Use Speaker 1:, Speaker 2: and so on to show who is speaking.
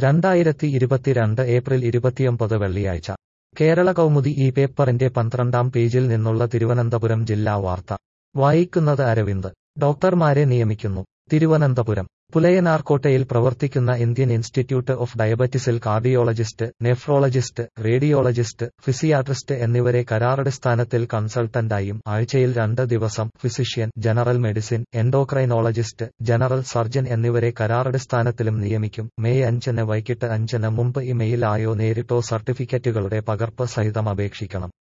Speaker 1: രണ്ടായിരത്തി ഇരുപത്തിരണ്ട് ഏപ്രിൽ ഇരുപത്തിയൊമ്പത് വെള്ളിയാഴ്ച കേരള കൗമുദി ഈ പേപ്പറിന്റെ പന്ത്രണ്ടാം പേജിൽ നിന്നുള്ള തിരുവനന്തപുരം ജില്ലാ വാർത്ത വായിക്കുന്നത് അരവിന്ദ് ഡോക്ടർമാരെ നിയമിക്കുന്നു തിരുവനന്തപുരം പുലയനാർക്കോട്ടയിൽ പ്രവർത്തിക്കുന്ന ഇന്ത്യൻ ഇൻസ്റ്റിറ്റ്യൂട്ട് ഓഫ് ഡയബറ്റിസിൽ കാർഡിയോളജിസ്റ്റ് നെഫ്രോളജിസ്റ്റ് റേഡിയോളജിസ്റ്റ് ഫിസിയാട്രിസ്റ്റ് എന്നിവരെ കരാറടിസ്ഥാനത്തിൽ കൺസൾട്ടന്റായും ആഴ്ചയിൽ രണ്ട് ദിവസം physician general medicine endocrinologist general surgeon എന്നിവരെ കരാറടിസ്ഥാനത്തിലും നിയമിക്കും മെയ് അഞ്ചിന് വൈകിട്ട് അഞ്ചിന് മുമ്പ് ഇമെയിൽ ആയോ നേരിട്ടോ സർട്ടിഫിക്കറ്റുകളുടെ പകർപ്പ് സഹിതം അപേക്ഷിക്കണം